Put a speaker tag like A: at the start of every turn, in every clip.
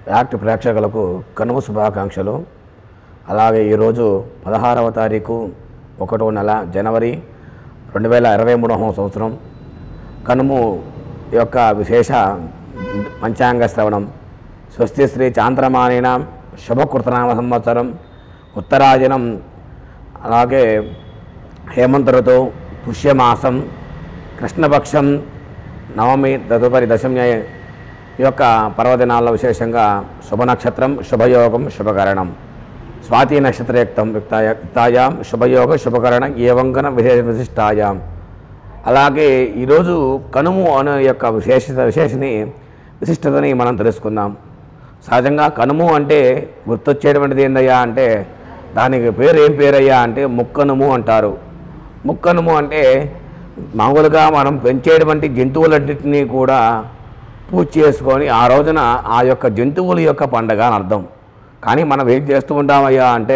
A: act ప్రేక్షకులకు కనుమ శుభాకాంక్షలు అలాగే ఈరోజు పదహారవ తారీఖు ఒకటో నెల జనవరి రెండు వేల ఇరవై మూడవ సంవత్సరం కనుము యొక్క విశేష పంచాంగ శ్రవణం స్వస్తి శ్రీ చాంద్రమానేన శుభకృతనామ సంవత్సరం ఉత్తరాయణం అలాగే హేమంత ఋతువు పుష్యమాసం కృష్ణపక్షం నవమి తదుపరి దశమి ఈ యొక్క పర్వదినాల్లో విశేషంగా శుభ నక్షత్రం శుభయోగం శుభకరణం స్వాతి నక్షత్రయుక్తం యుక్తాయ యుక్తాయాం శుభయోగ శుభకరణం ఏవంకన విశేష విశిష్టాయాం అలాగే ఈరోజు కనుము అనే యొక్క విశేషత విశేషని విశిష్టతని మనం తెలుసుకుందాం సహజంగా కనుము అంటే గుర్తొచ్చేటువంటిది ఏందయ్యా అంటే దానికి పేరు ఏం పేరయ్యా అంటే ముక్కనుము అంటారు ముక్కనుము అంటే మామూలుగా మనం పెంచేటువంటి జంతువులన్నింటినీ కూడా పూజ చేసుకొని ఆ రోజున ఆ యొక్క జంతువుల యొక్క పండగ అని అర్థం కానీ మనం ఏం చేస్తూ ఉంటామయ్యా అంటే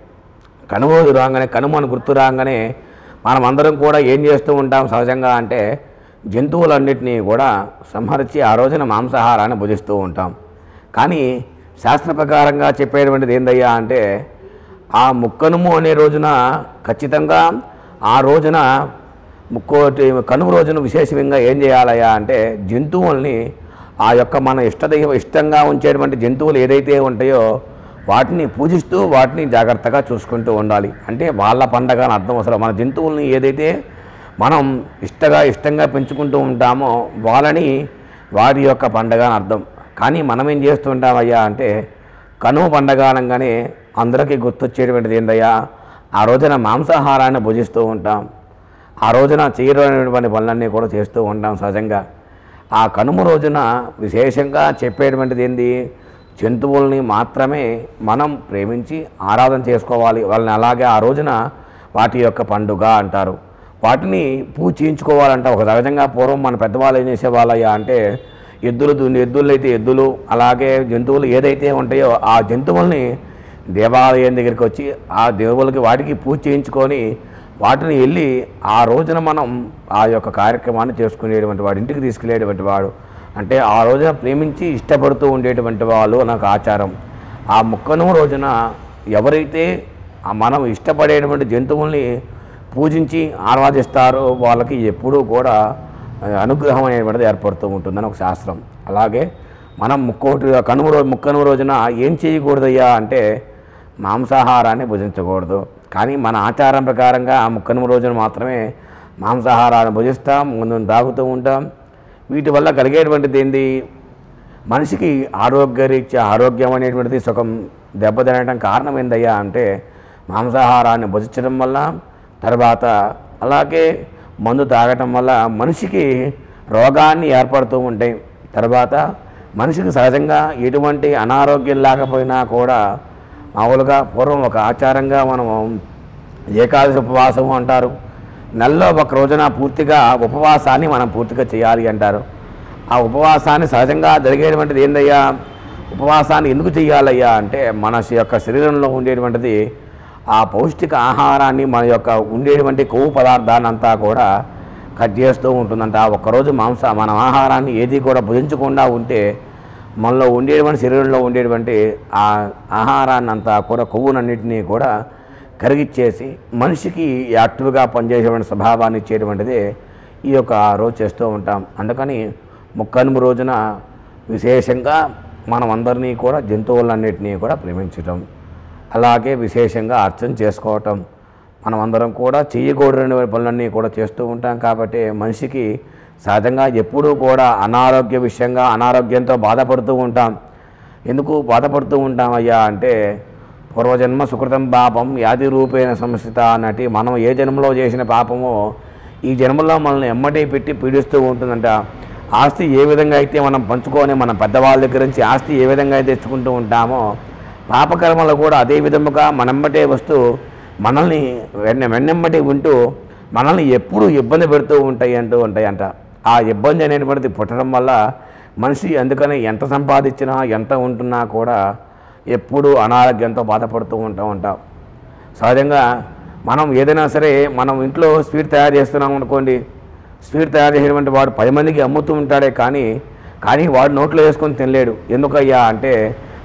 A: కనుమ రోజు రాగానే కనుమ అని గుర్తు రాగానే మనం అందరం కూడా ఏం చేస్తూ ఉంటాం సహజంగా అంటే జంతువులన్నింటినీ కూడా సంహరించి ఆ రోజున మాంసాహారాన్ని భుజిస్తూ ఉంటాం కానీ శాస్త్ర ప్రకారంగా చెప్పేటువంటిది ఏందయ్యా అంటే ఆ ముక్కనుము అనే రోజున ఖచ్చితంగా ఆ రోజున ముక్కోటి కనుమ రోజున విశేషంగా ఏం చేయాలయ్యా అంటే జంతువుల్ని ఆ యొక్క మన ఇష్టదైవ ఇష్టంగా ఉంచేటువంటి జంతువులు ఏదైతే ఉంటాయో వాటిని పూజిస్తూ వాటిని జాగ్రత్తగా చూసుకుంటూ ఉండాలి అంటే వాళ్ళ పండగ అని అర్థం అసలు మన జంతువుల్ని ఏదైతే మనం ఇష్టగా ఇష్టంగా పెంచుకుంటూ ఉంటామో వాళ్ళని వారి యొక్క పండగ అని అర్థం కానీ మనం ఏం చేస్తుంటామయ్యా అంటే కనుమ పండగ అనగానే అందరికీ గుర్తొచ్చేటువంటిది ఏందయ్యా ఆ రోజున మాంసాహారాన్ని భుజిస్తూ ఉంటాం ఆ రోజున చేయలేనటువంటి పనులన్నీ కూడా చేస్తూ ఉంటాం సహజంగా ఆ కనుమ రోజున విశేషంగా చెప్పేటువంటిది ఏంది జంతువుల్ని మాత్రమే మనం ప్రేమించి ఆరాధన చేసుకోవాలి వాళ్ళని అలాగే ఆ రోజున వాటి యొక్క పండుగ అంటారు వాటిని పూజ చేయించుకోవాలంట ఒక సహజంగా పూర్వం మన పెద్దవాళ్ళు ఏం చేసేవాళ్ళయ్యా అంటే ఎద్దులు దున్ని ఎద్దులు అయితే ఎద్దులు అలాగే జంతువులు ఏదైతే ఉంటాయో ఆ జంతువుల్ని దేవాలయం దగ్గరికి వచ్చి ఆ దేవుళ్ళకి వాటికి పూజ చేయించుకొని వాటిని వెళ్ళి ఆ రోజున మనం ఆ యొక్క కార్యక్రమాన్ని చేసుకునేటువంటి వాడు ఇంటికి తీసుకెళ్ళేటువంటి వాడు అంటే ఆ రోజున ప్రేమించి ఇష్టపడుతూ ఉండేటువంటి వాళ్ళు నాకు ఆచారం ఆ ముక్కను రోజున ఎవరైతే ఆ మనం ఇష్టపడేటువంటి జంతువుల్ని పూజించి ఆరాధిస్తారో వాళ్ళకి ఎప్పుడూ కూడా ఆ, అనుగ్రహం అనేటువంటిది ఏర్పడుతూ ఉంటుందని ఒక శాస్త్రం అలాగే మనం ముక్కోటి కనుమ రోజు ముక్కనుమ రోజున ఏం చేయకూడదయ్యా అంటే మాంసాహారాన్ని భుజించకూడదు కానీ మన ఆచారం ప్రకారంగా ఆ ముక్కనుమ రోజున మాత్రమే మాంసాహారాన్ని భుజిస్తాం ముందు తాగుతూ ఉంటాం వీటి వల్ల కలిగేటువంటిది ఏంది మనిషికి ఆరోగ్యరీత్యా ఆరోగ్యం అనేటువంటిది సుఖం దెబ్బతినడం కారణం ఏందయ్యా అంటే మాంసాహారాన్ని భుజించడం వల్ల తర్వాత అలాగే మందు తాగటం వల్ల మనిషికి రోగాన్ని ఏర్పడుతూ ఉంటాయి తర్వాత మనిషికి సహజంగా ఎటువంటి అనారోగ్యం లేకపోయినా కూడా మామూలుగా పూర్వం ఒక ఆచారంగా మనం ఏకాదశి ఉపవాసం అంటారు నెలలో ఒక రోజున పూర్తిగా ఉపవాసాన్ని మనం పూర్తిగా చేయాలి అంటారు ఆ ఉపవాసాన్ని సహజంగా జరిగేటువంటిది ఏందయ్యా ఉపవాసాన్ని ఎందుకు చేయాలయ్యా అంటే మన యొక్క శరీరంలో ఉండేటువంటిది ఆ పౌష్టిక ఆహారాన్ని మన యొక్క ఉండేటువంటి కొవ్వు పదార్థాన్ని అంతా కూడా కట్ చేస్తూ ఉంటుందంట ఆ ఒక్కరోజు మాంస మన ఆహారాన్ని ఏది కూడా భుజించకుండా ఉంటే మనలో ఉండేటువంటి శరీరంలో ఉండేటువంటి ఆ ఆహారాన్ని అంతా కూడా కొవ్వునన్నింటినీ కూడా కరిగిచ్చేసి మనిషికి యాక్టివ్గా పనిచేసేటువంటి స్వభావాన్ని ఇచ్చేటువంటిది ఈ యొక్క రోజు చేస్తూ ఉంటాం అందుకని ముక్కనుము రోజున విశేషంగా మనం అందరినీ కూడా జంతువులన్నింటినీ కూడా ప్రేమించటం అలాగే విశేషంగా అర్చన చేసుకోవటం మనం అందరం కూడా చేయకూడని పనులన్నీ కూడా చేస్తూ ఉంటాం కాబట్టి మనిషికి సహజంగా ఎప్పుడూ కూడా అనారోగ్య విషయంగా అనారోగ్యంతో బాధపడుతూ ఉంటాం ఎందుకు బాధపడుతూ ఉంటామయ్యా అంటే పూర్వజన్మ సుకృతం పాపం యాది రూపేణ సంస్థిత అన్నట్టు మనం ఏ జన్మలో చేసిన పాపమో ఈ జన్మలో మనల్ని ఎమ్మటి పెట్టి పీడిస్తూ ఉంటుందంట ఆస్తి ఏ విధంగా అయితే మనం పంచుకొని మన పెద్దవాళ్ళ దగ్గర నుంచి ఆస్తి ఏ విధంగా అయితే తెచ్చుకుంటూ ఉంటామో పాపకర్మలు కూడా అదే విధముగా మనమ్మటే వస్తూ మనల్ని వెన్న వెన్నెమ్మటి ఉంటూ మనల్ని ఎప్పుడూ ఇబ్బంది పెడుతూ ఉంటాయి అంటూ ఉంటాయంట ఆ ఇబ్బంది అనేటువంటిది పుట్టడం వల్ల మనిషి అందుకని ఎంత సంపాదించినా ఎంత ఉంటున్నా కూడా ఎప్పుడూ అనారోగ్యంతో బాధపడుతూ ఉంటా ఉంటాం సహజంగా మనం ఏదైనా సరే మనం ఇంట్లో స్వీట్ తయారు చేస్తున్నాం అనుకోండి స్వీట్ తయారు చేసేటువంటి వాడు పది మందికి అమ్ముతూ ఉంటాడే కానీ కానీ వాడు నోట్లో వేసుకొని తినలేడు ఎందుకయ్యా అంటే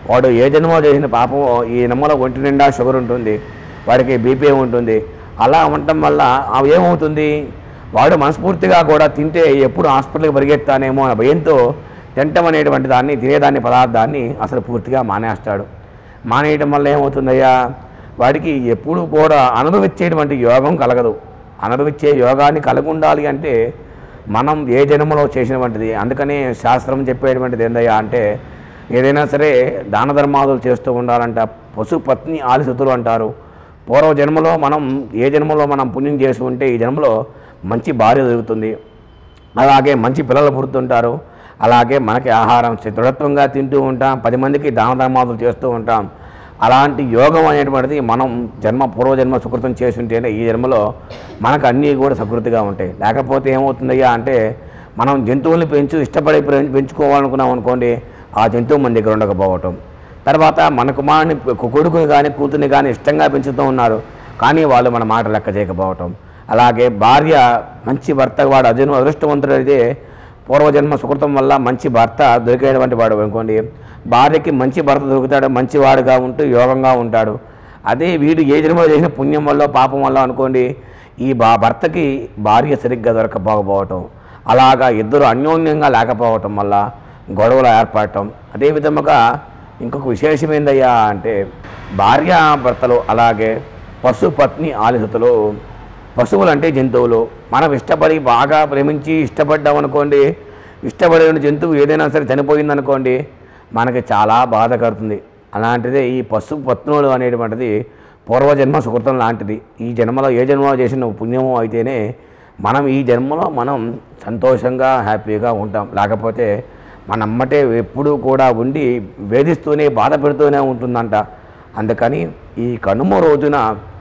A: వాడు ఏ జన్మ చేసిన పాపం ఈ జన్మలో ఒంటి నిండా షుగర్ ఉంటుంది వాడికి బీపీ ఉంటుంది అలా ఉండటం వల్ల అవి ఏమవుతుంది వాడు మనస్ఫూర్తిగా కూడా తింటే ఎప్పుడు హాస్పిటల్కి పరిగెత్తానేమో అనే భయంతో తింటం అనేటువంటి దాన్ని తినేదాన్ని పదార్థాన్ని అసలు పూర్తిగా మానేస్తాడు మానేయటం వల్ల ఏమవుతుందయ్యా వాడికి ఎప్పుడు కూడా అనుభవించేటువంటి యోగం కలగదు అనుభవించే యోగాన్ని కలిగి ఉండాలి అంటే మనం ఏ జన్మలో చేసినటువంటిది అందుకని శాస్త్రం చెప్పేటువంటిది ఏందయ్యా అంటే ఏదైనా సరే దాన ధర్మాదులు చేస్తూ ఉండాలంట పశు పత్ని ఆలిసతులు అంటారు పూర్వ జన్మలో మనం ఏ జన్మలో మనం పుణ్యం చేసి ఉంటే ఈ జన్మలో మంచి భార్య దొరుకుతుంది అలాగే మంచి పిల్లలు పుడుతుంటారు అలాగే మనకి ఆహారం దృఢత్వంగా తింటూ ఉంటాం పది మందికి దాన ధర్మాదులు చేస్తూ ఉంటాం అలాంటి యోగం అనేటువంటిది మనం జన్మ పూర్వజన్మ సుకృతం చేసి ఉంటేనే ఈ జన్మలో మనకు అన్నీ కూడా సకృతిగా ఉంటాయి లేకపోతే ఏమవుతుందయ్యా అంటే మనం జంతువుల్ని పెంచు ఇష్టపడి పెం- పెంచుకోవాలనుకున్నాం అనుకోండి ఆ జంతువు మన దగ్గర ఉండకపోవటం తర్వాత మన కుమారుని కొడుకుని కానీ కూతుర్ని కానీ ఇష్టంగా పెంచుతూ ఉన్నారు కానీ వాళ్ళు మన మాట లెక్క చేయకపోవటం అలాగే భార్య మంచి భర్త వాడు అజను అదృష్టవంతుడైతే పూర్వజన్మ సుకృతం వల్ల మంచి భర్త దొరికేటువంటి వాడు అనుకోండి భార్యకి మంచి భర్త దొరుకుతాడు మంచివాడుగా ఉంటూ యోగంగా ఉంటాడు అదే వీడు ఏ జన్మలో చేసిన పుణ్యం వల్ల పాపం వల్ల అనుకోండి ఈ బా భర్తకి భార్య సరిగ్గా దొరకపోకపోవటం అలాగా ఇద్దరు అన్యోన్యంగా లేకపోవటం వల్ల గొడవలు ఏర్పడటం అదే విధముగా ఇంకొక విశేషం ఏందయ్యా అంటే భార్య భర్తలు అలాగే పశు పత్ని ఆలిసతులు పశువులు అంటే జంతువులు మనం ఇష్టపడి బాగా ప్రేమించి ఇష్టపడ్డాం అనుకోండి ఇష్టపడిన జంతువు ఏదైనా సరే చనిపోయిందనుకోండి మనకి చాలా బాధ కడుతుంది అలాంటిదే ఈ పశు పత్నులు అనేటువంటిది పూర్వజన్మ సుకృతం లాంటిది ఈ జన్మలో ఏ జన్మలో చేసిన పుణ్యమో అయితేనే మనం ఈ జన్మలో మనం సంతోషంగా హ్యాపీగా ఉంటాం లేకపోతే మన అమ్మటే ఎప్పుడూ కూడా ఉండి వేధిస్తూనే బాధ పెడుతూనే ఉంటుందంట అందుకని ఈ కనుమ రోజున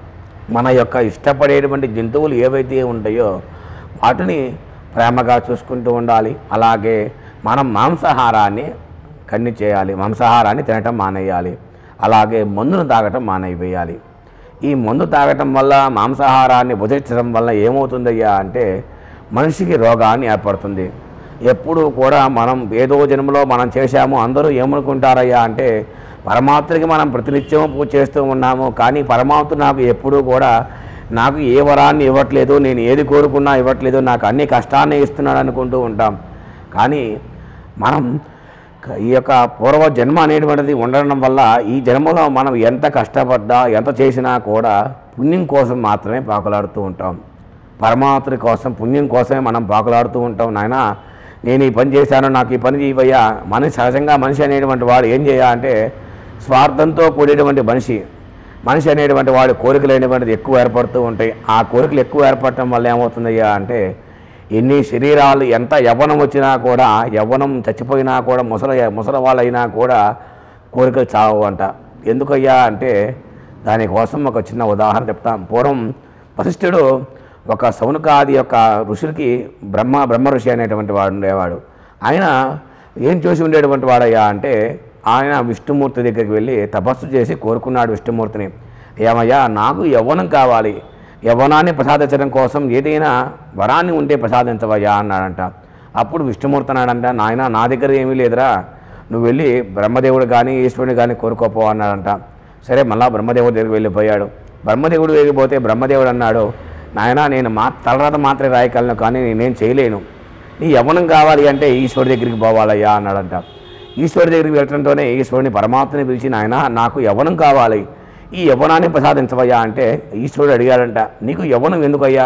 A: మన యొక్క ఇష్టపడేటువంటి జంతువులు ఏవైతే ఉంటాయో వాటిని ప్రేమగా చూసుకుంటూ ఉండాలి అలాగే మనం మాంసాహారాన్ని కన్ని చేయాలి మాంసాహారాన్ని తినటం మానేయాలి అలాగే మందును తాగటం మానేయాలి ఈ మందు తాగటం వల్ల మాంసాహారాన్ని భుజించడం వల్ల ఏమవుతుందయ్యా అంటే మనిషికి రోగాన్ని ఏర్పడుతుంది ఎప్పుడు కూడా మనం ఏదో జన్మలో మనం చేశాము అందరూ ఏమనుకుంటారయ్యా అంటే పరమాత్మకి మనం ప్రతినిత్యం పూజ చేస్తూ ఉన్నాము కానీ పరమాత్మ నాకు ఎప్పుడూ కూడా నాకు ఏ వరాన్ని ఇవ్వట్లేదు నేను ఏది కోరుకున్నా ఇవ్వట్లేదు నాకు అన్ని కష్టాన్ని ఇస్తున్నాడు అనుకుంటూ ఉంటాం కానీ మనం క- ఈ యొక్క పూర్వ జన్మ అనేటువంటిది ఉండడం వల్ల ఈ జన్మలో మనం ఎంత కష్టపడ్డా ఎంత చేసినా కూడా పుణ్యం కోసం మాత్రమే పాకులాడుతూ ఉంటాం పరమాత్మ కోసం పుణ్యం కోసమే మనం పాకులాడుతూ ఉంటాం నాయన నేను ఈ పని చేశాను నాకు ఈ పని చేయవయ్యా మనిషి సహజంగా మనిషి అనేటువంటి వాడు ఏం చేయాలంటే స్వార్థంతో కూడేటువంటి మనిషి మనిషి అనేటువంటి వాడు కోరికలు అనేటువంటిది ఎక్కువ ఏర్పడుతూ ఉంటాయి ఆ కోరికలు ఎక్కువ ఏర్పడటం వల్ల ఏమవుతుందయ్యా అంటే ఎన్ని శరీరాలు ఎంత యవ్వనం వచ్చినా కూడా యవ్వనం చచ్చిపోయినా కూడా ముసల ముసల వాళ్ళైనా కూడా కోరికలు చావు అంట ఎందుకయ్యా అంటే దానికోసం ఒక చిన్న ఉదాహరణ చెప్తాం పూర్వం వశిష్ఠుడు ఒక సౌనకాది యొక్క ఋషులకి బ్రహ్మ బ్రహ్మ ఋషి అనేటువంటి వాడు ఉండేవాడు ఆయన ఏం చూసి ఉండేటువంటి వాడయ్యా అంటే ఆయన విష్ణుమూర్తి దగ్గరికి వెళ్ళి తపస్సు చేసి కోరుకున్నాడు విష్ణుమూర్తిని ఏమయ్యా నాకు యవ్వనం కావాలి యవ్వనాన్ని ప్రసాదించడం కోసం ఏదైనా వరాన్ని ఉంటే ప్రసాదించవయ్యా అన్నాడంట అప్పుడు విష్ణుమూర్తి అన్నాడంట నాయన నా దగ్గర ఏమీ లేదురా నువ్వు వెళ్ళి బ్రహ్మదేవుడు కానీ ఈశ్వరుని కానీ కోరుకోపో అన్నాడంట సరే మళ్ళా బ్రహ్మదేవుడి దగ్గరికి వెళ్ళిపోయాడు బ్రహ్మదేవుడు వెళ్ళిపోతే బ్రహ్మదేవుడు అన్నాడు నాయన నేను మా తలరాత మాత్రమే రాయగలను కానీ నేనేం చేయలేను నీ యవ్వనం కావాలి అంటే ఈశ్వరుడి దగ్గరికి పోవాలయ్యా అన్నాడంట ఈశ్వరుడి దగ్గరికి వెళ్ళటంతోనే ఈశ్వరుని పరమాత్మని పిలిచి నాయన నాకు యవ్వనం కావాలి ఈ యవ్వనాన్ని ప్రసాదించవయ్యా అంటే ఈశ్వరుడు అడిగాడంట నీకు యవ్వనం ఎందుకయ్యా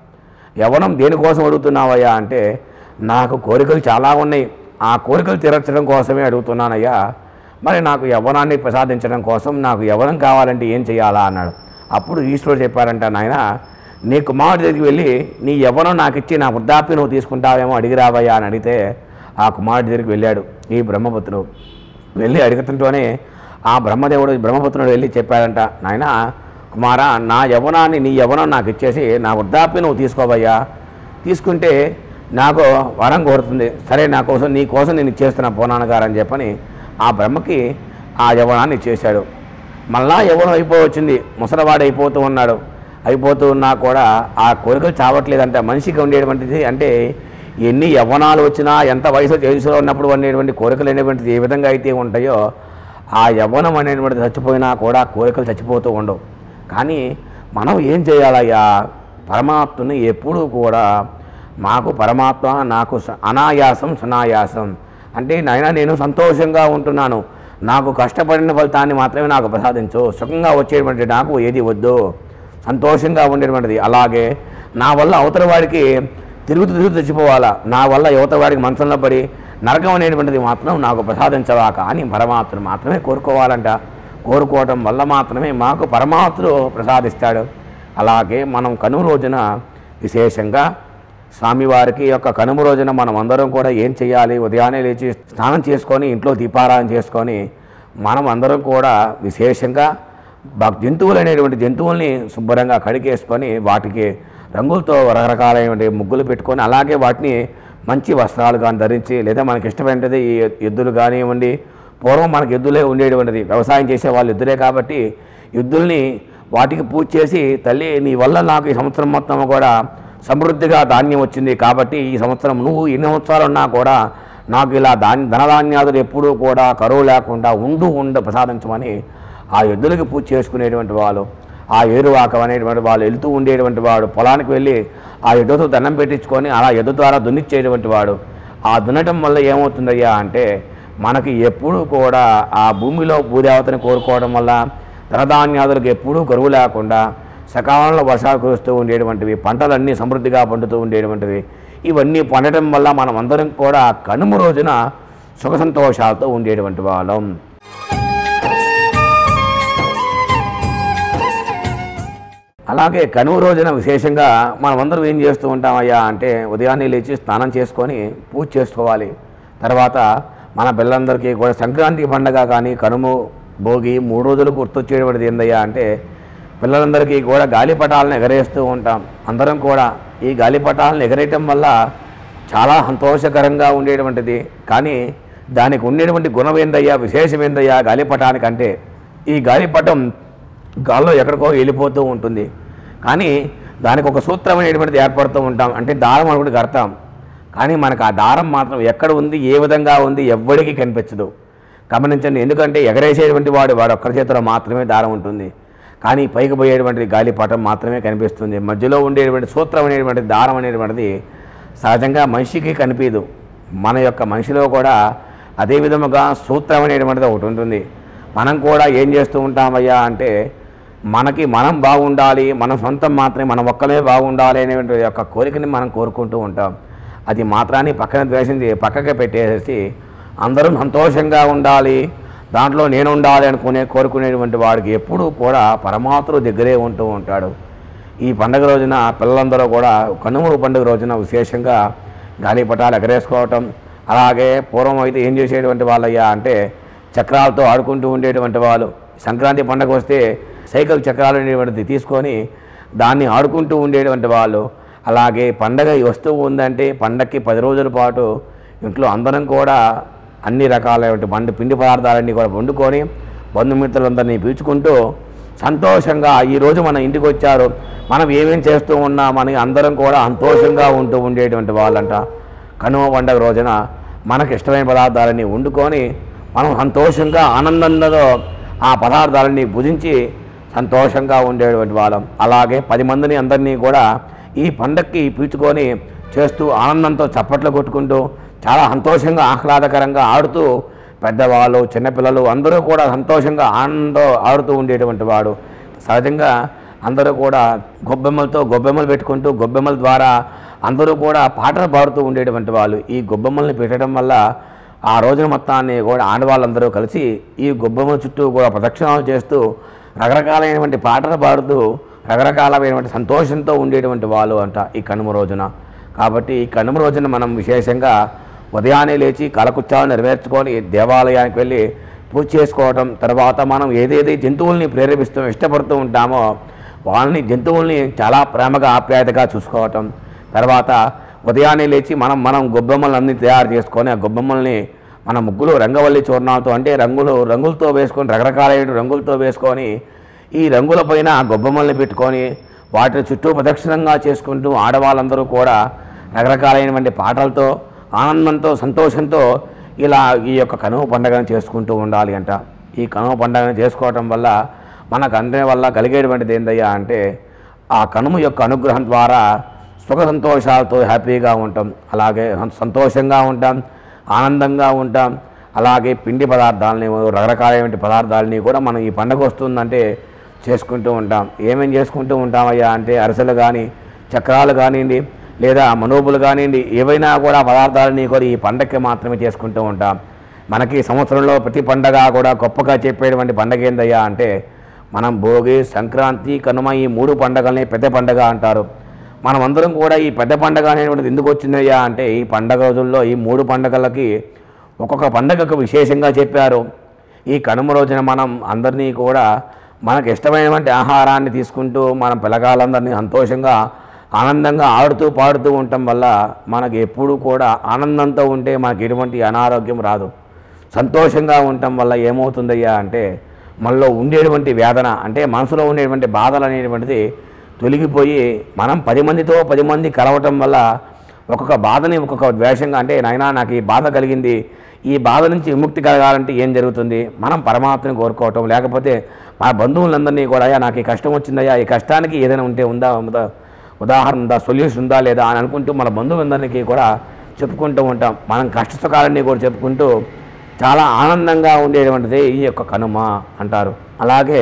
A: యవ్వనం దేనికోసం అడుగుతున్నావయ్యా అంటే నాకు కోరికలు చాలా ఉన్నాయి ఆ కోరికలు తీర్చడం కోసమే అడుగుతున్నానయ్యా మరి నాకు యవ్వనాన్ని ప్రసాదించడం కోసం నాకు యవ్వనం కావాలంటే ఏం చేయాలా అన్నాడు అప్పుడు ఈశ్వరుడు చెప్పారంట నాయన నీ కుమారుడి దగ్గరికి వెళ్ళి నీ యవ్వనం నాకు ఇచ్చి నా వృద్ధాప్యం నువ్వు తీసుకుంటావేమో అడిగి రావయ్యా అని అడిగితే ఆ కుమారుడి దగ్గరికి వెళ్ళాడు ఈ బ్రహ్మపుత్రుడు వెళ్ళి అడుగుతుంటూనే ఆ బ్రహ్మదేవుడు బ్రహ్మపుత్రుడు వెళ్ళి చెప్పాడంట నాయన కుమారా నా యవ్వనాన్ని నీ యవ్వనం నాకు ఇచ్చేసి నా వృద్ధాప్యం నువ్వు తీసుకోవయ్యా తీసుకుంటే నాకు వరం కోరుతుంది సరే నా కోసం నీ కోసం నేను ఇచ్చేస్తున్నా పోనాన్నగారు అని చెప్పని ఆ బ్రహ్మకి ఆ యవ్వనాన్ని ఇచ్చేశాడు మళ్ళా యవ్వనం అయిపోవచ్చింది ముసలివాడు అయిపోతూ ఉన్నాడు అయిపోతూ ఉన్నా కూడా ఆ కోరికలు చావట్లేదంట మనిషికి ఉండేటువంటిది అంటే ఎన్ని యవ్వనాలు వచ్చినా ఎంత వయసు వయసులో ఉన్నప్పుడు ఉండేటువంటి కోరికలు అనేటువంటిది ఏ విధంగా అయితే ఉంటాయో ఆ యవ్వనం అనేటువంటిది చచ్చిపోయినా కూడా కోరికలు చచ్చిపోతూ ఉండవు కానీ మనం ఏం చేయాలయ్యా పరమాత్మని ఎప్పుడూ కూడా మాకు పరమాత్మ నాకు స- అనాయాసం సునాయాసం అంటే నాయన నేను సంతోషంగా ఉంటున్నాను నాకు కష్టపడిన ఫలితాన్ని మాత్రమే నాకు ప్రసాదించు సుఖంగా వచ్చేటువంటి నాకు ఏది వద్దు సంతోషంగా ఉండేటువంటిది అలాగే నా వల్ల అవతల వాడికి తిరుగుతూ తిరుగుతూ చచ్చిపోవాలా నా వల్ల యువత వాడికి మంచంలో పడి నరకం అనేటువంటిది మాత్రం నాకు ప్రసాదించవాక అని పరమాత్మను మాత్రమే కోరుకోవాలంట కోరుకోవటం వల్ల మాత్రమే మాకు పరమాత్ముడు ప్రసాదిస్తాడు అలాగే మనం కనుమ రోజున విశేషంగా స్వామివారికి యొక్క కనుమ రోజున మనం అందరం కూడా ఏం చేయాలి ఉదయాన్నే లేచి స్నానం చేసుకొని ఇంట్లో దీపారాధన చేసుకొని మనం అందరం కూడా విశేషంగా బ- జంతువులు అనేటువంటి జంతువుల్ని శుభ్రంగా కడిగేసుకొని వాటికి రంగులతో రకరకాలైనటువంటి ముగ్గులు పెట్టుకొని అలాగే వాటిని మంచి వస్త్రాలు కానీ ధరించి లేదా మనకి ఇష్టమైనది ఈ ఎద్దులు కానివ్వండి పూర్వం మనకి ఎద్దులే ఉండేటువంటిది వ్యవసాయం చేసే వాళ్ళు ఎద్దులే కాబట్టి ఎద్దుల్ని వాటికి పూజ చేసి తల్లి నీ వల్ల నాకు ఈ సంవత్సరం మొత్తం కూడా సమృద్ధిగా ధాన్యం వచ్చింది కాబట్టి ఈ సంవత్సరం నువ్వు ఎన్ని సంవత్సరాలు ఉన్నా కూడా నాకు ఇలా ధాన్య ధనధాన్యాదులు ఎప్పుడూ కూడా కరువు లేకుండా ఉండు ఉండ ప్రసాదించమని ఆ ఎద్దులకి పూజ చేసుకునేటువంటి వాళ్ళు ఆ ఏరువాకం అనేటువంటి వాళ్ళు వెళ్తూ ఉండేటువంటి వాడు పొలానికి వెళ్ళి ఆ ఎద్దుతో దండం పెట్టించుకొని అలా ఎద్దు ద్వారా దున్నిచ్చేటువంటి వాడు ఆ దున్నటం వల్ల ఏమవుతుందయ్యా అంటే మనకి ఎప్పుడూ కూడా ఆ భూమిలో భూదేవతని కోరుకోవడం వల్ల ధనధాన్యాదులకు ఎప్పుడూ కరువు లేకుండా సకాలంలో వర్షాలు కురుస్తూ ఉండేటువంటివి పంటలన్నీ సమృద్ధిగా పండుతూ ఉండేటువంటివి ఇవన్నీ పండటం వల్ల మనం అందరం కూడా కనుమ రోజున సుఖ సంతోషాలతో ఉండేటువంటి వాళ్ళం అలాగే కనుమ రోజున విశేషంగా మనమందరం ఏం చేస్తూ ఉంటామయ్యా అంటే ఉదయాన్నే లేచి స్నానం చేసుకొని పూజ చేసుకోవాలి తర్వాత మన పిల్లలందరికీ కూడా సంక్రాంతి పండగ కానీ కనుమ భోగి మూడు రోజులు గుర్తొచ్చేటువంటిది ఏందయ్యా అంటే పిల్లలందరికీ కూడా గాలిపటాలను ఎగరేస్తూ ఉంటాం అందరం కూడా ఈ గాలిపటాలను ఎగరేయటం వల్ల చాలా సంతోషకరంగా ఉండేటువంటిది కానీ దానికి ఉండేటువంటి గుణం ఏందయ్యా విశేషం ఏందయ్యా గాలిపటానికంటే ఈ గాలిపటం గాల్లో ఎక్కడికో వెళ్ళిపోతూ ఉంటుంది కానీ దానికి ఒక సూత్రం అనేటువంటిది ఏర్పడుతూ ఉంటాం అంటే దారం అనుకుంటే కడతాం కానీ మనకు ఆ దారం మాత్రం ఎక్కడ ఉంది ఏ విధంగా ఉంది ఎవ్వడికి కనిపించదు గమనించండి ఎందుకంటే ఎగరేసేటువంటి వాడు వాడు ఒక్కరి చేతిలో మాత్రమే దారం ఉంటుంది కానీ పైకి పోయేటువంటి గాలిపటం మాత్రమే కనిపిస్తుంది మధ్యలో ఉండేటువంటి సూత్రం అనేటువంటి దారం అనేటువంటిది సహజంగా మనిషికి కనిపించదు మన యొక్క మనిషిలో కూడా అదే విధముగా సూత్రం అనేటువంటిది ఒకటి ఉంటుంది మనం కూడా ఏం చేస్తూ ఉంటామయ్యా అంటే మనకి మనం బాగుండాలి మన సొంతం మాత్రమే మన ఒక్కలే బాగుండాలి అనేటువంటి యొక్క కోరికని మనం కోరుకుంటూ ఉంటాం అది మాత్రాన్ని పక్కన ద్వేషించి పక్కకి పెట్టేసి అందరం సంతోషంగా ఉండాలి దాంట్లో నేను ఉండాలి అనుకునే కోరుకునేటువంటి వాడికి ఎప్పుడూ కూడా పరమాత్ముడు దగ్గరే ఉంటూ ఉంటాడు ఈ పండగ రోజున పిల్లలందరూ కూడా కనుమ పండుగ రోజున విశేషంగా గాలిపటాలు ఎగరేసుకోవటం అలాగే పూర్వం అయితే ఏం చేసేటువంటి వాళ్ళయ్యా అంటే చక్రాలతో ఆడుకుంటూ ఉండేటువంటి వాళ్ళు సంక్రాంతి పండగ వస్తే సైకిల్ చక్రాలు అనేటువంటిది తీసుకొని దాన్ని ఆడుకుంటూ ఉండేటువంటి వాళ్ళు అలాగే పండగ వస్తూ ఉందంటే పండగకి పది రోజుల పాటు ఇంట్లో అందరం కూడా అన్ని రకాలైన బండి పిండి పదార్థాలన్నీ కూడా వండుకొని బంధుమిత్రులందరినీ పీల్చుకుంటూ సంతోషంగా ఈరోజు మన ఇంటికి వచ్చారు మనం ఏమేం చేస్తూ ఉన్నామని అందరం కూడా సంతోషంగా ఉంటూ ఉండేటువంటి వాళ్ళంట కనుమ పండగ రోజున మనకు ఇష్టమైన పదార్థాలన్నీ వండుకొని మనం సంతోషంగా ఆనందంలో ఆ పదార్థాలన్నీ భుజించి సంతోషంగా ఉండేటువంటి వాళ్ళం అలాగే పది మందిని అందరినీ కూడా ఈ పండక్కి పీల్చుకొని చేస్తూ ఆనందంతో చప్పట్లు కొట్టుకుంటూ చాలా సంతోషంగా ఆహ్లాదకరంగా ఆడుతూ పెద్దవాళ్ళు చిన్నపిల్లలు అందరూ కూడా సంతోషంగా ఆనందంతో ఆడుతూ ఉండేటువంటి వాడు సహజంగా అందరూ కూడా గొబ్బెమ్మలతో గొబ్బెమ్మలు పెట్టుకుంటూ గొబ్బెమ్మల ద్వారా అందరూ కూడా పాటలు పాడుతూ ఉండేటువంటి వాళ్ళు ఈ గొబ్బెమ్మల్ని పెట్టడం వల్ల ఆ రోజున మొత్తాన్ని కూడా ఆడవాళ్ళందరూ కలిసి ఈ గొబ్బెమ్మల చుట్టూ కూడా ప్రదక్షిణాలు చేస్తూ రకరకాలైనటువంటి పాటలు పాడుతూ రకరకాలమైనటువంటి సంతోషంతో ఉండేటువంటి వాళ్ళు అంట ఈ కనుమ రోజున కాబట్టి ఈ కనుమ రోజున మనం విశేషంగా ఉదయాన్నే లేచి కలకుచ్చాలు నెరవేర్చుకొని దేవాలయానికి వెళ్ళి పూజ చేసుకోవటం తర్వాత మనం ఏదేది జంతువుల్ని ప్రేరేపిస్తూ ఇష్టపడుతూ ఉంటామో వాళ్ళని జంతువుల్ని చాలా ప్రేమగా ఆప్యాయతగా చూసుకోవటం తర్వాత ఉదయాన్నే లేచి మనం మనం గొబ్బెమ్మలన్నీ తయారు చేసుకొని ఆ గొబ్బెమ్మల్ని మన ముగ్గులు రంగవల్లి చూర్ణాలతో అంటే రంగులు రంగులతో వేసుకొని రకరకాలైన రంగులతో వేసుకొని ఈ రంగుల పైన ఆ గొబ్బెమ్మల్ని పెట్టుకొని వాటిని చుట్టూ ప్రదక్షిణంగా చేసుకుంటూ ఆడవాళ్ళందరూ కూడా రకరకాలైనటువంటి పాటలతో ఆనందంతో సంతోషంతో ఇలా ఈ యొక్క కనుమ పండుగను చేసుకుంటూ ఉండాలి అంట ఈ కనుమ పండుగను చేసుకోవటం వల్ల మనకు అందరి వల్ల కలిగేటువంటిది ఏందయ్యా అంటే ఆ కనుమ యొక్క అనుగ్రహం ద్వారా సుఖ సంతోషాలతో హ్యాపీగా ఉంటాం అలాగే సం- సంతోషంగా ఉంటాం ఆనందంగా ఉంటాం అలాగే పిండి పదార్థాలని రకరకాలైన పదార్థాలని కూడా మనం ఈ పండగ వస్తుందంటే చేసుకుంటూ ఉంటాం ఏమేం చేసుకుంటూ ఉంటామయ్యా అంటే అరిసెలు కానీ చక్రాలు కానివ్వండి లేదా మనోబులు కానివ్వండి ఏవైనా కూడా పదార్థాలని కూడా ఈ పండగకి మాత్రమే చేసుకుంటూ ఉంటాం మనకి సంవత్సరంలో ప్రతి పండగ కూడా గొప్పగా చెప్పేటువంటి పండగ ఏందయ్యా అంటే మనం భోగి సంక్రాంతి కనుమ ఈ మూడు పండగల్ని పెద్ద పండగ అంటారు మనం అందరం కూడా ఈ పెద్ద పండగ అనేటువంటిది ఎందుకు వచ్చిందయ్యా అంటే ఈ పండగ రోజుల్లో ఈ మూడు పండగలకి ఒక్కొక్క పండగకు విశేషంగా చెప్పారు ఈ కనుమ రోజున మనం అందరినీ కూడా మనకు ఇష్టమైనటువంటి ఆహారాన్ని తీసుకుంటూ మన పిల్లగాళ్ళందరినీ సంతోషంగా ఆనందంగా ఆడుతూ పాడుతూ ఉండటం వల్ల మనకి ఎప్పుడూ కూడా ఆనందంతో ఉంటే మనకి ఎటువంటి అనారోగ్యం రాదు సంతోషంగా ఉండటం వల్ల ఏమవుతుందయ్యా అంటే మనలో ఉండేటువంటి వేదన అంటే మనసులో ఉండేటువంటి బాధలు అనేటువంటిది తొలగిపోయి మనం పది మందితో పది మంది కలవటం వల్ల ఒక్కొక్క బాధని ఒక్కొక్క ద్వేషంగా అంటే నాయనా నాకు ఈ బాధ కలిగింది ఈ బాధ నుంచి విముక్తి కలగాలంటే ఏం జరుగుతుంది మనం పరమాత్మని కోరుకోవటం లేకపోతే మన బంధువులందరినీ కూడా అయ్యా నాకు ఈ కష్టం వచ్చిందయ్యా ఈ కష్టానికి ఏదైనా ఉంటే ఉందా ఉందా ఉదాహరణ ఉందా సొల్యూషన్ ఉందా లేదా అని అనుకుంటూ మన బంధువులందరికీ కూడా చెప్పుకుంటూ ఉంటాం మనం కష్ట సుఖాలన్నీ కూడా చెప్పుకుంటూ చాలా ఆనందంగా ఉండేటువంటిది ఈ యొక్క కనుమ అంటారు అలాగే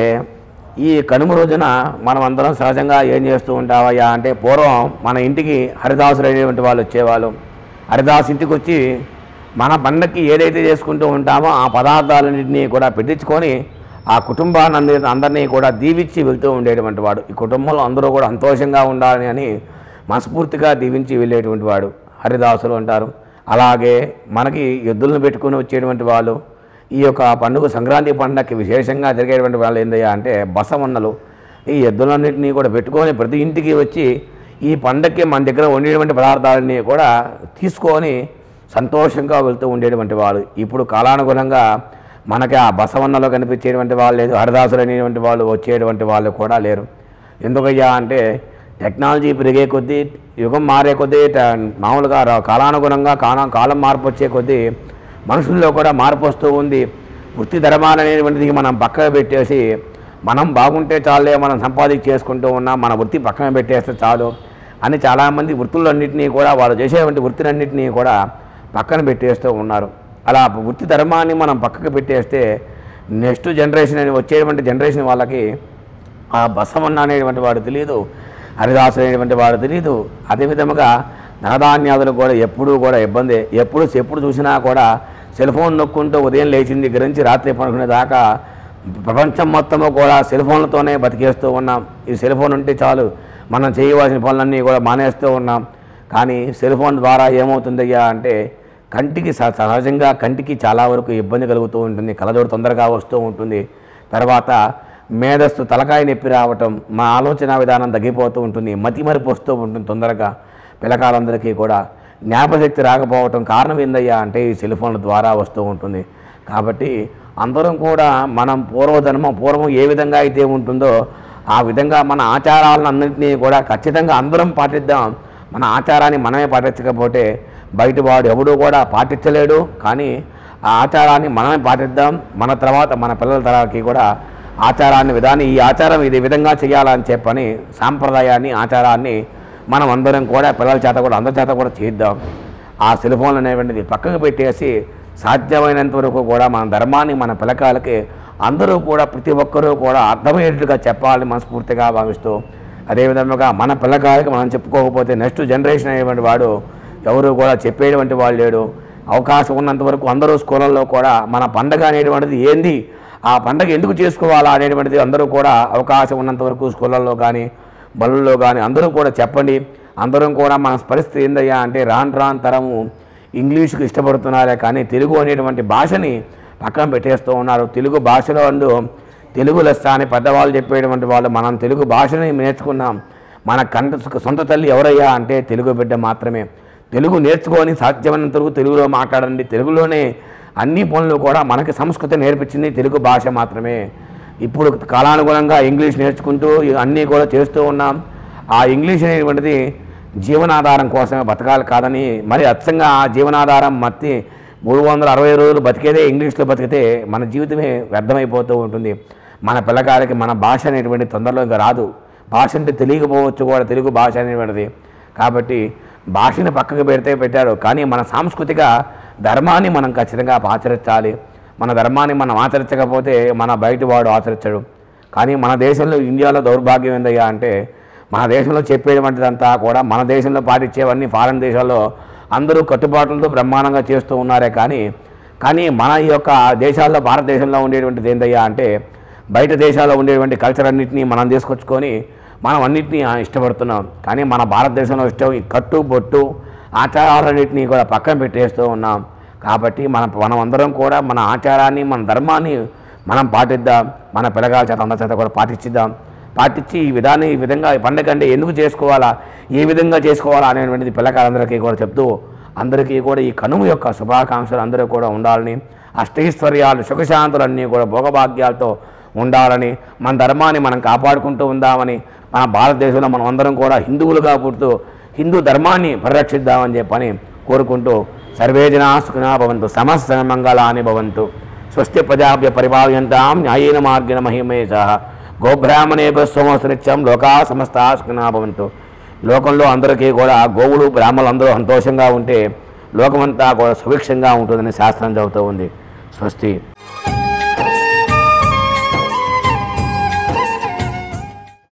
A: ఈ కనుమ రోజున మనం అందరం సహజంగా ఏం చేస్తూ ఉంటావయ్యా అంటే పూర్వం మన ఇంటికి హరిదాసులు అనేటువంటి వాళ్ళు వచ్చేవాళ్ళు హరిదాస్ ఇంటికి వచ్చి మన పండక్కి ఏదైతే చేసుకుంటూ ఉంటామో ఆ పదార్థాలన్నింటినీ కూడా పెట్టించుకొని ఆ కుటుంబాన్ని అందరి అందరినీ కూడా దీవించి వెళ్తూ ఉండేటువంటి వాడు ఈ కుటుంబంలో అందరూ కూడా సంతోషంగా ఉండాలని అని మనస్ఫూర్తిగా దీవించి వెళ్ళేటువంటి వాడు హరిదాసులు అంటారు అలాగే మనకి ఎద్దులను పెట్టుకుని వచ్చేటువంటి వాళ్ళు ఈ యొక్క పండుగ సంక్రాంతి పండుగకి విశేషంగా జరిగేటువంటి వాళ్ళు ఏందయ్యా అంటే బసవన్నలు ఈ ఎద్దులన్నింటినీ కూడా పెట్టుకొని ప్రతి ఇంటికి వచ్చి ఈ పండగకి మన దగ్గర ఉండేటువంటి పదార్థాలన్నీ కూడా తీసుకొని సంతోషంగా వెళ్తూ ఉండేటువంటి వాళ్ళు ఇప్పుడు కాలానుగుణంగా మనకి ఆ బసవన్నలో కనిపించేటువంటి వాళ్ళు లేదు హరిదాసులు అనేటువంటి వాళ్ళు వచ్చేటువంటి వాళ్ళు కూడా లేరు ఎందుకయ్యా అంటే టెక్నాలజీ పెరిగే కొద్దీ యుగం మారే కొద్దీ ట- మామూలుగా రా- కాలానుగుణంగా కాలం కాలం మార్పు వచ్చే కొద్దీ మనుషుల్లో కూడా మార్పు వస్తూ ఉంది వృత్తి ధర్మాలు అనేటువంటిది మనం పక్కన పెట్టేసి మనం బాగుంటే చాలే మనం సంపాదించి చేసుకుంటూ ఉన్నాం మన వృత్తి పక్కన పెట్టేస్తే చాలు అని చాలామంది వృత్తులన్నింటినీ కూడా వాళ్ళు చేసేటువంటి వృత్తులన్నింటినీ కూడా పక్కన పెట్టేస్తూ ఉన్నారు అలా వృత్తి ధర్మాన్ని మనం పక్కకు పెట్టేస్తే నెక్స్ట్ జనరేషన్ అని వచ్చేటువంటి జనరేషన్ వాళ్ళకి ఆ బసవన్న అనేటువంటి వాడు తెలియదు హరిదాసు అనేటువంటి వాడు తెలియదు అదేవిధముగా ధనధాన్యాదులు కూడా ఎప్పుడూ కూడా ఇబ్బంది ఎప్పుడు ఎప్పుడు చూసినా కూడా సెల్ ఫోన్ నొక్కుంటూ ఉదయం లేచిన దగ్గర నుంచి రాత్రి పడుకునే దాకా ప్రపంచం మొత్తము కూడా సెల్ ఫోన్లతోనే బతికేస్తూ ఉన్నాం ఈ సెల్ ఫోన్ ఉంటే చాలు మనం చేయవలసిన పనులన్నీ కూడా మానేస్తూ ఉన్నాం కానీ సెల్ ఫోన్ ద్వారా ఏమవుతుందయ్యా అంటే కంటికి స- సహజంగా కంటికి చాలా వరకు ఇబ్బంది కలుగుతూ ఉంటుంది కలజోడు తొందరగా వస్తూ ఉంటుంది తర్వాత మేధస్సు తలకాయ నొప్పి రావటం మా ఆలోచన విధానం తగ్గిపోతూ ఉంటుంది మతి మరిపు వస్తూ ఉంటుంది తొందరగా పిల్లకాలందరికీ కూడా జ్ఞాపశక్తి రాకపోవటం కారణం ఏందయ్యా అంటే ఈ సెల్ ఫోన్ల ద్వారా వస్తూ ఉంటుంది కాబట్టి అందరం కూడా మనం పూర్వధర్మం పూర్వం ఏ విధంగా అయితే ఉంటుందో ఆ విధంగా మన ఆచారాలను అన్నింటినీ కూడా ఖచ్చితంగా అందరం పాటిద్దాం మన ఆచారాన్ని మనమే పాటించకపోతే బయట వాడు ఎవడూ కూడా పాటించలేడు కానీ ఆ ఆచారాన్ని మనమే పాటిద్దాం మన తర్వాత మన పిల్లల తరాలకి కూడా ఆచారాన్ని విధాన్ని ఈ ఆచారం ఇది విధంగా చేయాలని చెప్పని సాంప్రదాయాన్ని ఆచారాన్ని మనం అందరం కూడా పిల్లల చేత కూడా అందరి చేత కూడా చేద్దాం ఆ సెల్ ఫోన్ అనేటువంటిది పక్కకు పెట్టేసి సాధ్యమైనంత వరకు కూడా మన ధర్మాన్ని మన పిల్లకాయలకి అందరూ కూడా ప్రతి ఒక్కరూ కూడా అర్థమయ్యేట్టుగా చెప్పాలని మనస్ఫూర్తిగా భావిస్తూ అదేవిధంగా మన పిల్లకాయలకి మనం చెప్పుకోకపోతే నెక్స్ట్ జనరేషన్ అనేటువంటి వాడు ఎవరు కూడా చెప్పేటువంటి వాళ్ళు లేడు అవకాశం ఉన్నంత వరకు అందరూ స్కూళ్ళల్లో కూడా మన పండగ అనేటువంటిది ఏంది ఆ పండగ ఎందుకు చేసుకోవాలా అనేటువంటిది అందరూ కూడా అవకాశం ఉన్నంత వరకు స్కూళ్ళల్లో కానీ బళ్ళల్లో కానీ అందరూ కూడా చెప్పండి అందరం కూడా మన పరిస్థితి ఏందయ్యా అంటే రాను రాను తరము ఇంగ్లీష్కి ఇష్టపడుతున్నారే కానీ తెలుగు అనేటువంటి భాషని పక్కన పెట్టేస్తూ ఉన్నారు తెలుగు భాషలో అందు తెలుగు లెస్స అని పెద్దవాళ్ళు చెప్పేటువంటి వాళ్ళు మనం తెలుగు భాషని నేర్చుకున్నాం మన కంట సొంత తల్లి ఎవరయ్యా అంటే తెలుగు బిడ్డ మాత్రమే తెలుగు నేర్చుకొని సాధ్యమైనంత వరకు తెలుగులో మాట్లాడండి తెలుగులోనే అన్ని పనులు కూడా మనకి సంస్కృతి నేర్పించింది తెలుగు భాష మాత్రమే ఇప్పుడు కాలానుగుణంగా ఇంగ్లీష్ నేర్చుకుంటూ అన్నీ కూడా చేస్తూ ఉన్నాం ఆ ఇంగ్లీష్ అనేటువంటిది జీవనాధారం కోసమే బతకాలి కాదని మరి అచ్చంగా ఆ జీవనాధారం మత్తి మూడు వందల అరవై రోజులు బతికేదే ఇంగ్లీష్లో బతికితే మన జీవితమే వ్యర్థమైపోతూ ఉంటుంది మన పిల్లకాయలకి మన భాష అనేటువంటి తొందరలో ఇంకా రాదు భాష అంటే తెలియకపోవచ్చు కూడా తెలుగు భాష అనేటువంటిది కాబట్టి భాషని పక్కకు పెడితే పెట్టారు కానీ మన సాంస్కృతిక ధర్మాన్ని మనం ఖచ్చితంగా ఆచరించాలి మన ధర్మాన్ని మనం ఆచరించకపోతే మన బయటి వాడు ఆచరించడు కానీ మన దేశంలో ఇండియాలో దౌర్భాగ్యం ఏందయ్యా అంటే మన దేశంలో చెప్పేటువంటిదంతా కూడా మన దేశంలో పాటించేవన్నీ ఫారెన్ దేశాల్లో అందరూ కట్టుబాట్లతో బ్రహ్మాండంగా చేస్తూ ఉన్నారే కానీ కానీ మన ఈ యొక్క దేశాల్లో భారతదేశంలో ఉండేటువంటిది ఏందయ్యా అంటే బయట దేశాల్లో ఉండేటువంటి కల్చర్ అన్నింటినీ మనం తీసుకొచ్చుకొని మనం అన్నింటినీ ఆ, ఇష్టపడుతున్నాం కానీ మన భారతదేశంలో ఇష్టం ఈ కట్టు బొట్టు ఆచారాలన్నింటినీ కూడా పక్కన పెట్టేస్తూ ఉన్నాం కాబట్టి మన మనం అందరం కూడా మన ఆచారాన్ని మన ధర్మాన్ని మనం పాటిద్దాం మన పిల్లగాల చేత అందరి చేత కూడా పాటించిద్దాం పాటించి ఈ విధాన్ని ఈ విధంగా ఈ పండుగ అంటే ఎందుకు చేసుకోవాలా ఏ విధంగా చేసుకోవాలా అనేటువంటిది పిల్లకాయలందరికీ కూడా చెప్తూ అందరికీ కూడా ఈ కనుమ యొక్క శుభాకాంక్షలు అందరూ కూడా ఉండాలని అష్టైశ్వర్యాలు సుఖశాంతులన్నీ కూడా భోగభాగ్యాలతో ఉండాలని మన ధర్మాన్ని మనం కాపాడుకుంటూ ఉందామని మన భారతదేశంలో మనం అందరం కూడా హిందువులుగా పుడుతూ హిందూ ధర్మాన్ని పరిరక్షిద్దామని చెప్పని కోరుకుంటూ సర్వే జనా సుఖినా భవంతు సమస్త మంగళాని భవంతు స్వస్తి ప్రజాభ్య పరిపాలయంతాం న్యాయేన మార్గేణ మహిమే సహ గోబ్రాహ్మణేభ్య సోమశ్రిత్యం లోకా సమస్త సుఖినా భవంతు లోకంలో అందరికీ కూడా గోవులు బ్రాహ్మణులు అందరూ సంతోషంగా ఉంటే లోకమంతా కూడా సుభిక్షంగా ఉంటుందని శాస్త్రం చెబుతూ ఉంది స్వస్తి